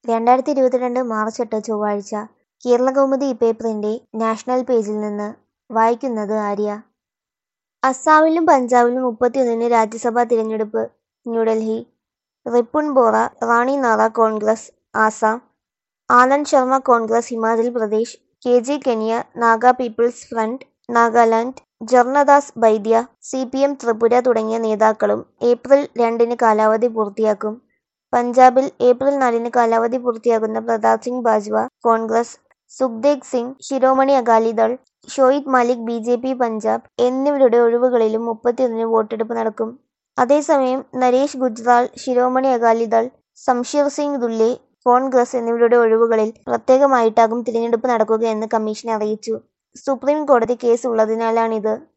രണ്ടായിരത്തി ഇരുപത്തിരണ്ട് മാർച്ച് എട്ട് ചൊവ്വാഴ്ച കേരളകൗമുദി പേപ്പറിന്റെ നാഷണൽ പേജിൽ നിന്ന് വായിക്കുന്നത് ആര്യ അസ്സാമിലും പഞ്ചാബിലും മുപ്പത്തിയൊന്നിന് രാജ്യസഭാ തിരഞ്ഞെടുപ്പ് New Delhi Ripun Bora Rani Narah Congress Assam Anand Sharma Congress Himachal Pradesh K J Kenye Naga people's front Nagaland Jharna Das Baidya C P M Tripura തുടങ്ങിയ നേതാക്കളും ഏപ്രിൽ രണ്ടിന് കാലാവധി പൂർത്തിയാക്കും പഞ്ചാബിൽ ഏപ്രിൽ നാലിന് കാലാവധി പൂർത്തിയാകുന്ന Pratap Singh Bajwa Congress Sukhdev Singh Shiromani Akali Dal Shwait Malik B J P Punjab എന്നിവരുടെ ഒഴിവുകളിലും മുപ്പത്തിയൊന്നിന് വോട്ടെടുപ്പ് നടക്കും അതേസമയം നരേഷ് ഗുജ്റാൾ ശിരോമണി അകാലിദൾ സംഷീർ സിംഗ് ദുല്ലെ കോൺഗ്രസ് എന്നിവരുടെ ഒഴിവുകളിൽ പ്രത്യേകമായിട്ടാകും തിരഞ്ഞെടുപ്പ് നടക്കുകയെന്ന് കമ്മീഷൻ അറിയിച്ചു സുപ്രീം കോടതി കേസ് ഉള്ളതിനാലാണിത്